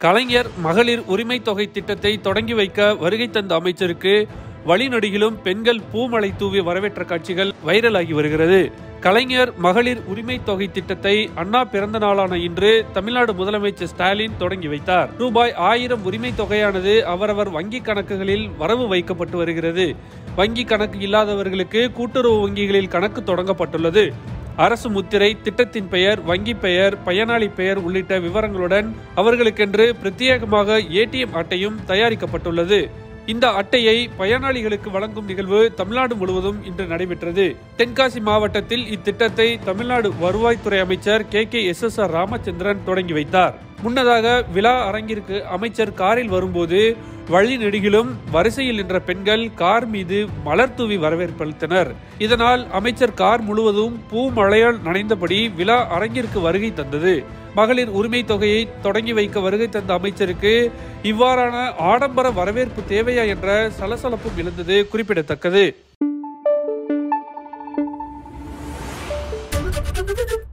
கலைஞர் மகளிர் உரிமை தொகை திட்டத்தை தொடங்கி வைக்க வருகை தந்த அமைச்சருக்கு வழிநடிகிலும் பெண்கள் பூமலை தூவி வரவேற்ற காட்சிகள் வைரலாகி வருகிறது கலைஞர் மகளிர் உரிமை தொகை திட்டத்தை அண்ணா பிறந்த நாளான இன்று தமிழ்நாடு முதலமைச்சர் ஸ்டாலின் தொடங்கி வைத்தார் ரூபாய் ஆயிரம் உரிமை தொகையானது அவரவர் வங்கி கணக்குகளில் வரவு வைக்கப்பட்டு வருகிறது வங்கி கணக்கு இல்லாதவர்களுக்கு கூட்டுறவு வங்கிகளில் கணக்கு தொடங்கப்பட்டுள்ளது அரசு முத்திரை திட்டத்தின் பெயர் வங்கி பெயர் பயனாளி பெயர் உள்ளிட்ட விவரங்களுடன் அவர்களுக்கென்று பிரத்யேகமாக ஏடிஎம் அட்டையும் தயாரிக்கப்பட்டுள்ளது இந்த அட்டையை பயனாளிகளுக்கு வழங்கும் நிகழ்வு தமிழ்நாடு முழுவதும் இன்று நடைபெற்றது தென்காசி மாவட்டத்தில் இத்திட்டத்தை தமிழ்நாடு வருவாய்த்துறை அமைச்சர் K K S S R Ramachandran தொடங்கி வைத்தார் முன்னதாக விழா அரங்கிற்கு அமைச்சர் காரில் வரும்போது வழி நெடுகிலும் வரிசையில் நின்ற பெண்கள் கார் மீது மலர் தூவி வரவேற்பளித்தனர் இதனால் அமைச்சர் கார் முழுவதும் பூ மழையால் நனைந்தபடி விழா அரங்கிற்கு வருகை தந்தது மகளிர் உரிமை தொகையை தொடங்கி வைக்க வருகை தந்த அமைச்சருக்கு இவ்வாறான ஆடம்பர வரவேற்பு தேவையா என்ற சலசலப்பும் எழுந்தது குறிப்பிடத்தக்கது